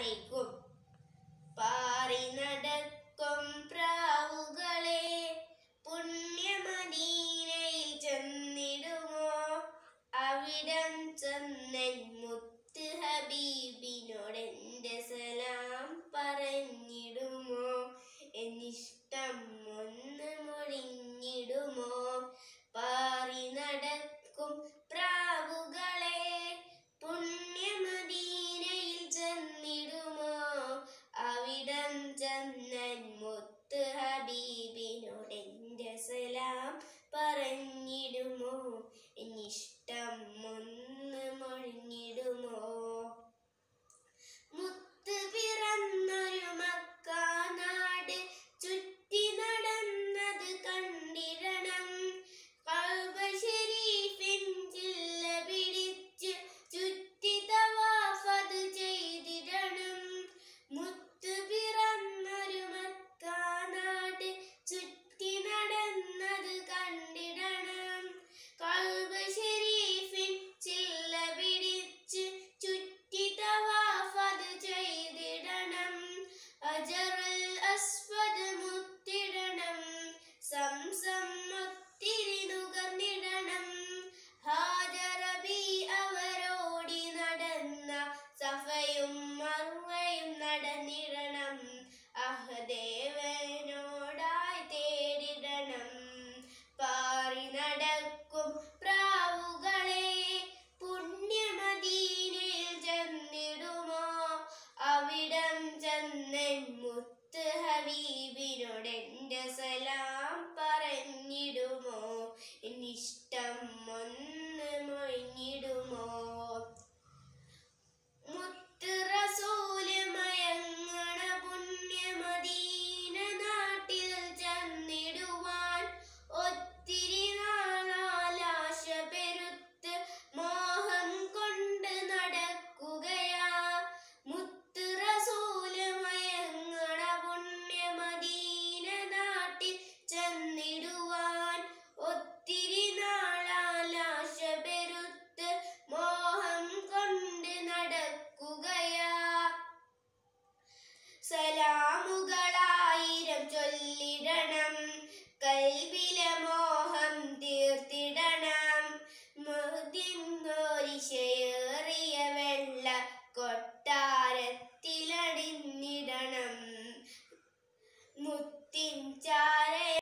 അലൈക്കും പാറി നടക്കും പ്രാവുകളെ പുണ്യമദീനയിൽ ചെന്നിടുമോ അവിടം ചെന്നൻ മുത്ത് ഹബീബിനോട് എൻ്റെ സലാം പറഞ്ഞിടുമോ എന്നിഷ്ടം ഒന്ന് മൊഴിഞ്ഞിടുമോ പാറി നടക്കും പ്രാവുകളെ പുണ്യമദീനയിൽ ചെന്നിടുമോ അവിടം ചെന്നൻ മുത്ത് ഹബീബിനോട് എൻ്റെ സലാം പറഞ്ഞിടുമോ എന്നിഷ്ടം ഒന്ന് മൊഴിഞ്ഞിടുമോ മുത്ത് പിറന്നൊരു മക്കാനാട് ചുറ്റി നടന്നത് കണ്ടിടണം കഅബ ശരീഫിൻ ചില്ല പിടിച്ച് ചുറ്റി തവാഫത് ചെയ്തിടണം മുത്ത് പിറന്നൊരു മക്കാനാട് ചുറ്റി നടന്നത് കണ്ടിടണം കഅബ ശരീഫിൻ ചില്ല പിടിച്ച് ചുറ്റി തവാഫത് ചെയ്തിടണം അജറുൽ അസ്വദ് മുത്തിടണം സംസം ഒത്തിരി നുകർന്നിടണം ഹാജറബി അവരോടി നടന്ന സഫയും മറുവയും നടന്നിടണം അഹദേവനോടായി തേടിടണം പാറി നടക്കും പ്രാവുകളെ പുണ്യമദീനയിൽ ചെന്നിടുമോ അവിടം ചെന്നൻ മുത്ത്